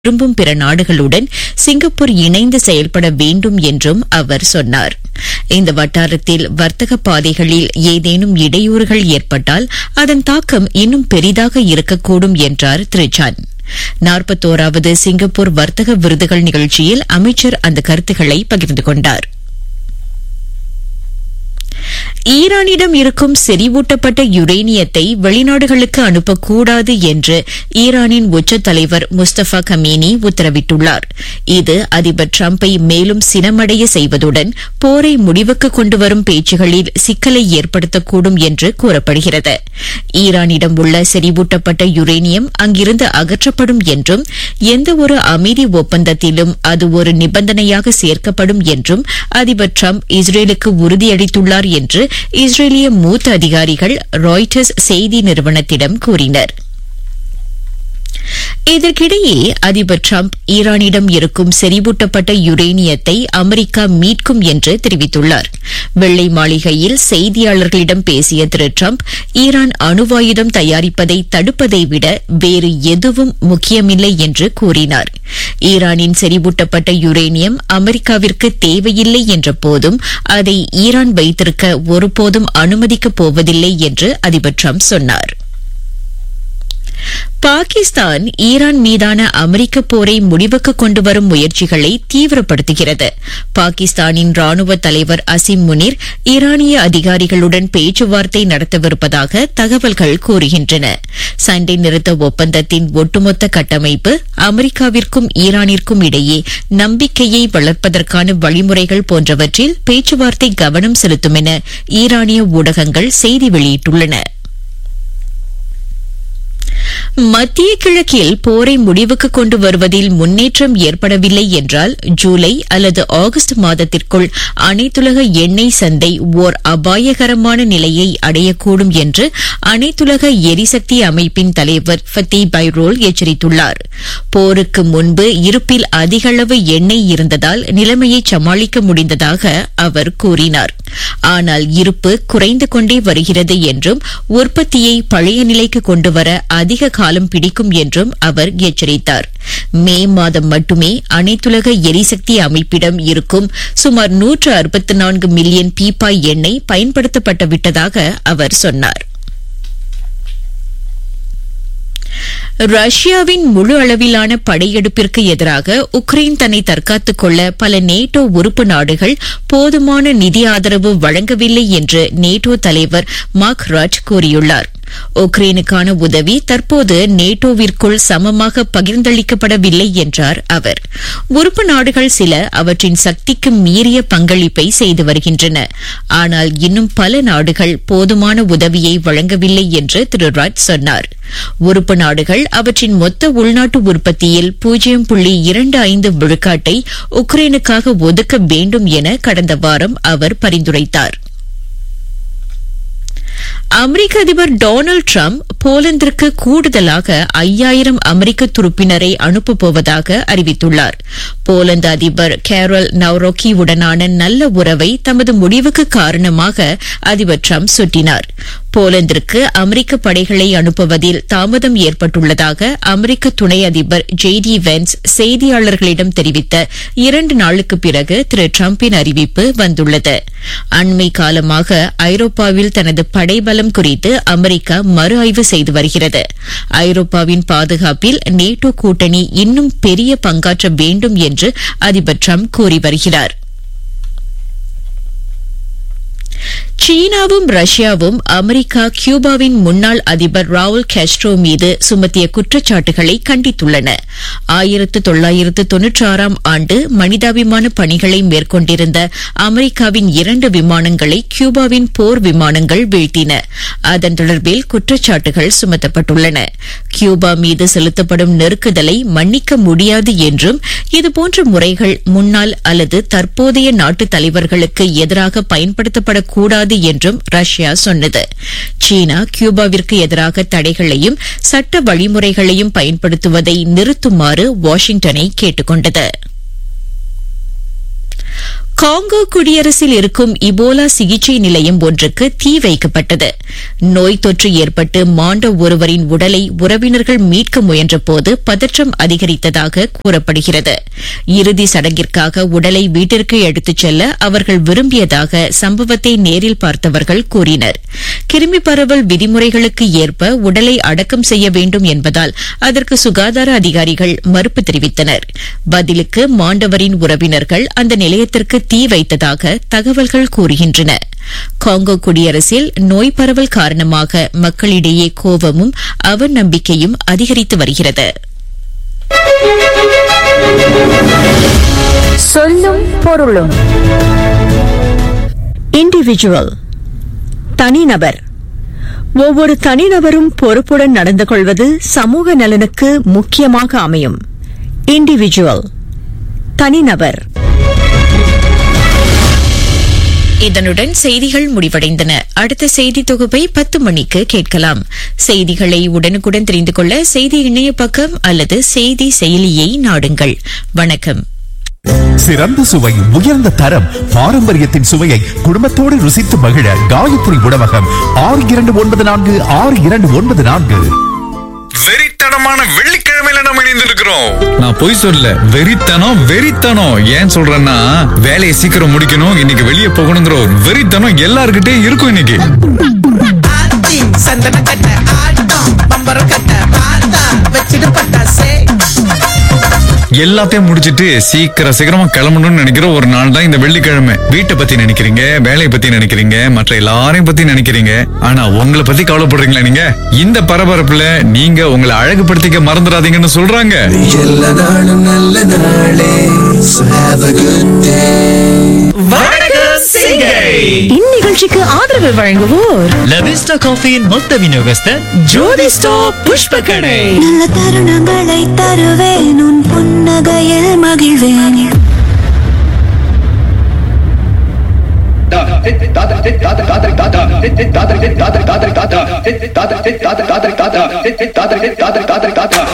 விரும்பும் பிற நாடுகளுடன் சிங்கப்பூர் இணைந்து செயல்பட வேண்டும் என்றும் அவர் சொன்னார் இந்த வட்டாரத்தில் வர்த்தக பாதைகளில் ஏதேனும் இடையூறுகள் ஏற்பட்டால் அதன் தாக்கம் இன்னும் பெரிதாக இருக்கக்கூடும் என்றார் திரு சான் நாற்பத்தோராவது சிங்கப்பூர் வர்த்தக விருதுகள் நிகழ்ச்சியில் அமைச்சர் அந்த கருத்துக்களை பகிர்ந்து கொண்டார் ஈரானிடம் இருக்கும் செறிவூட்டப்பட்ட யுரேனியத்தை வெளிநாடுகளுக்கு அனுப்பக்கூடாது என்று ஈரானின் உச்ச தலைவர் முஸ்தபா கமீனி உத்தரவிட்டுள்ளார் இது அதிபர் டிரம்பை மேலும் சினமடைய செய்வதுடன் போரை முடிவுக்கு கொண்டுவரும் பேச்சுகளில் சிக்கலை ஏற்படுத்தக்கூடும் என்று கூறப்படுகிறது ஈரானிடம் உள்ள செறிவூட்டப்பட்ட யுரேனியம் அங்கிருந்து அகற்றப்படும் என்றும் எந்தவொரு அமைதி ஒப்பந்தத்திலும் அது ஒரு நிபந்தனையாக சேர்க்கப்படும் என்றும் அதிபர் டிரம்ப் இஸ்ரேலுக்கு உறுதியளித்துள்ளார் என்று இஸ்ரேலிய மூத்த அதிகாரிகள் ராய்டர்ஸ் செய்தி நிறுவனத்திடம் கூறினர் இதற்கிடையே அதிபர் டிரம்ப் ஈரானிடம் இருக்கும் செறிவூட்டப்பட்ட யுரேனியத்தை அமெரிக்கா மீட்கும் என்று தெரிவித்துள்ளார் வெள்ளை மாளிகையில் செய்தியாளர்களிடம் பேசிய திரு டிரம்ப் ஈரான் அணுவாயுதம் தயாரிப்பதை தடுப்பதை விட வேறு எதுவும் முக்கியமில்லை என்று கூறினார் ஈரானின் செறிவூட்டப்பட்ட யுரேனியம் அமெரிக்காவிற்கு தேவையில்லை என்ற போதும் அதை ஈரான் வைத்திருக்க ஒருபோதும் அனுமதிக்கப் போவதில்லை என்று அதிபர் டிரம்ப் சொன்னார் பாகிஸ்தான் ஈரான் மீதான அமெரிக்க போரை முடிவுக்கு கொண்டுவரும் முயற்சிகளை தீவிரப்படுத்துகிறது பாகிஸ்தானின் ராணுவ தலைவர் அசிம் முனிர் ஈரானிய அதிகாரிகளுடன் பேச்சுவார்த்தை நடத்தவிருப்பதாக தகவல்கள் கூறுகின்றன சண்டை நிறுத்த ஒப்பந்தத்தின் ஒட்டுமொத்த கட்டமைப்பு அமெரிக்காவிற்கும் ஈரானிற்கும் இடையே நம்பிக்கையை வளர்ப்பதற்கான வழிமுறைகள் போன்றவற்றில் பேச்சுவார்த்தை கவனம் செலுத்தும் என ஈரானிய ஊடகங்கள் செய்தி வெளியிட்டுள்ளன மத்திய கிழக்கில் போரை முடிவுக்கு கொண்டு வருவதில் முன்னேற்றம் ஏற்படவில்லை என்றால் ஜூலை அல்லது ஆகஸ்ட் மாதத்திற்குள் அனைத்துலக எண்ணெய் சந்தை ஓர் அபாயகரமான நிலையை அடையக்கூடும் என்று அனைத்துலக எரிசக்தி அமைப்பின் தலைவர் ஃபத்தி பைரோல் எச்சரித்துள்ளார் போருக்கு முன்பு இருப்பில் அதிகளவு எண்ணெய் இருந்ததால் நிலைமையை சமாளிக்க முடிந்ததாக அவர் கூறினார் ஆனால் இருப்பு குறைந்து கொண்டே வருகிறது என்றும் உற்பத்தியை பழைய நிலைக்கு கொண்டுவர அதிக காலம் பிடிக்கும் என்றும் அவர் எச்சரித்தார் மே மாதம் மட்டுமே அனைத்துலக எரிசக்தி அமைப்பிடம் இருக்கும் சுமார் நூற்று அறுபத்தி நான்கு மில்லியன் பீப்பாய் எண்ணெய் பயன்படுத்தப்பட்டு விட்டதாக அவர் சொன்னார் ரஷ்யாவின் முழு அளவிலான படையெடுப்பிற்கு எதிராக உக்ரைன் தன்னை தற்காத்துக் கொள்ள பல நேட்டோ உறுப்பு நாடுகள் போதுமான நிதி ஆதரவு வழங்கவில்லை என்று நேட்டோ தலைவர் மார்க் ராட் கூறியுள்ளார் உக்ரைனுக்கான உதவி தற்போது நேட்டோவிற்குள் சமமாக பகிர்ந்தளிக்கப்படவில்லை என்றார் அவர் உறுப்பு நாடுகள் சில அவற்றின் சக்திக்கு மீறிய பங்களிப்பை செய்து வருகின்றன ஆனால் இன்னும் பல நாடுகள் போதுமான உதவியை வழங்கவில்லை என்று திரு ராஜ் சொன்னார் உறுப்பு நாடுகள் அவற்றின் மொத்த உள்நாட்டு உற்பத்தியில் பூஜ்ஜியம் புள்ளி இரண்டு ஐந்து விழுக்காட்டை உக்ரைனுக்காக ஒதுக்க வேண்டும் என கடந்த வாரம் அவர் பரிந்துரைத்தார் அமெரிக்க அதிபர் டொனால்டு டிரம்ப் போலந்திற்கு கூடுதலாக ஐயாயிரம் அமெரிக்க துருப்பினரை அனுப்பப் போவதாக அறிவித்துள்ளார் போலந்து அதிபர் கேரல் நவ்ரோக்கியுடனான நல்ல உறவை தமது முடிவுக்கு காரணமாக அதிபர் டிரம்ப் சுட்டினார் போலந்திற்கு அமெரிக்க படைகளை அனுப்புவதில் தாமதம் ஏற்பட்டுள்ளதாக அமெரிக்க துணை அதிபர் ஜே டி வென்ஸ் செய்தியாளர்களிடம் தெரிவித்த இரண்டு நாளுக்கு பிறகு திரு டிரம்பின் அறிவிப்பு வந்துள்ளது அண்மை காலமாக ஐரோப்பாவில் தனது படைபலம் குறித்து அமெரிக்கா மறு ஆய்வு செய்து வருகிறது ஐரோப்பாவின் பாதுகாப்பில் நேட்டோ கூட்டணி இன்னும் பெரிய பங்காற்ற வேண்டும் என்று அதிபர் டிரம்ப் கூறி வருகிறார் சீனாவும் ரஷ்யாவும் அமெரிக்கா கியூபாவின் முன்னாள் அதிபர் ராவுல் கேஸ்ட்ரோ மீது சுமத்திய குற்றச்சாட்டுகளை கண்டித்துள்ளன ஆயிரத்து தொள்ளாயிரத்து தொன்னூற்றி ஆறாம் ஆண்டு மனிதாபிமான பணிகளை மேற்கொண்டிருந்த அமெரிக்காவின் இரண்டு விமானங்களை கியூபாவின் போர் விமானங்கள் வீழ்த்தின அதன் தொடர்பில் குற்றச்சாட்டுகள் சுமத்தப்பட்டுள்ளன கியூபா மீது செலுத்தப்படும் நெருக்குதலை மன்னிக்க முடியாது என்றும் இதுபோன்ற முறைகள் முன்னாள் அல்லது தற்போதைய நாட்டு தலைவர்களுக்கு எதிராக பயன்படுத்தப்படக்கூடாது என்றும் ரஷ்யா சொன்னது சீனா கியூபாவிற்கு எதிராக தடைகளையும் சட்ட வழிமுறைகளையும் பயன்படுத்துவதை நிறுத்துமாறு வாஷிங்டனை கேட்டுக் கொண்டது காங்கோ குடியரசில் இருக்கும் இபோலா சிகிச்சை நிலையம் ஒன்றுக்கு தீ வைக்கப்பட்டது நோய் தொற்று ஏற்பட்டு மாண்ட ஒருவரின் உடலை உறவினர்கள் மீட்க முயன்றபோது பதற்றம் அதிகரித்ததாக கூறப்படுகிறது இறுதி சடங்கிற்காக உடலை வீட்டிற்கு எடுத்துச் செல்ல அவர்கள் விரும்பியதாக சம்பவத்தை நேரில் பார்த்தவர்கள் கூறினர் கிருமி பரவல் விதிமுறைகளுக்கு ஏற்ப உடலை அடக்கம் செய்ய வேண்டும் என்பதால் அதற்கு சுகாதார அதிகாரிகள் மறுப்பு தெரிவித்தனர் பதிலுக்கு மாண்டவரின் உறவினர்கள் அந்த நிலையத்திற்கு தீ வைத்ததாக தகவல்கள் கூறுகின்றன காங்கோ குடியரசில் நோய் பரவல் காரணமாக மக்களிடையே கோபமும் அவநம்பிக்கையும் அதிகரித்து வருகிறது சொல்லும் பொருளும் இண்டிவிஜுவல் தனிநபர் ஒவ்வொரு தனிநபரும் பொறுப்புடன் நடந்து கொள்வது சமூக நலனுக்கு முக்கியமாக அமையும் இண்டிவிஜுவல் தனிநபர் இதனுடன் செய்திகள் முடிவடைந்தன அடுத்த செய்தி தொகுப்பை பத்து மணிக்கு கேட்கலாம் செய்திகளை உடனுக்குடன் தெரிந்து கொள்ள செய்தி இணைய பக்கம் அல்லது செய்தி செயலியை நாடுங்கள் வணக்கம் சிறந்த சுவை உயர்ந்த தரம் பாரம்பரியத்தின் சுவையை குடும்பத்தோடு ருசித்து மகிழ காயத்ரி உணவகம் ஆறு இரண்டு ஒன்பது நான்கு ஆறு இரண்டு ஒன்பது நான்கு வெறித்தனமான வெள்ளிக்கிழமையில நம்ம இணைந்திருக்கிறோம் நான் பொய் சொல்ல வெறித்தனம் வெறித்தனம் ஏன் சொல்றேன்னா வேலையை சீக்கிரம் முடிக்கணும் இன்னைக்கு வெளியே போகணுங்கிற ஒரு வெறித்தனம் எல்லார்கிட்டயும் இருக்கும் இன்னைக்கு ஆத்தி சந்தன கட்ட ஆட்டம் பம்பரம் கட்ட பார்த்தா வச்சிட்டு பட்டாசே எல்லாத்தையும் முடிச்சிட்டு சீக்கிரம் சீக்கிரமா கிளம்பணும்னு நினைக்கிற ஒரு நாள் தான் இந்த வெள்ளிக்கிழமை வீட்டை பத்தி நினைக்கிறீங்க வேலையை பத்தி நினைக்கிறீங்க மற்ற எல்லாரையும் பத்தி நினைக்கிறீங்க ஆனா உங்களை பத்தி கவலைப்படுறீங்களா நீங்க இந்த பரபரப்புல நீங்க உங்களை அழகுபடுத்திக்க மறந்துடாதீங்கன்னு சொல்றாங்க எல்லா நாளும் நல்ல நாளே So have a good day இந்நிகழ்ச்சிக்கு ஆதரவு வழங்குவோர் லவிஸ்டா காஃபியின் மொத்த விநியோகஸ்தர் ஜோதி ஸ்டாப் புஷ்ப கடை நல்ல தருணங்களை தருவேன் உன் புன்னகையில் மகிழ்வேன் da da da da da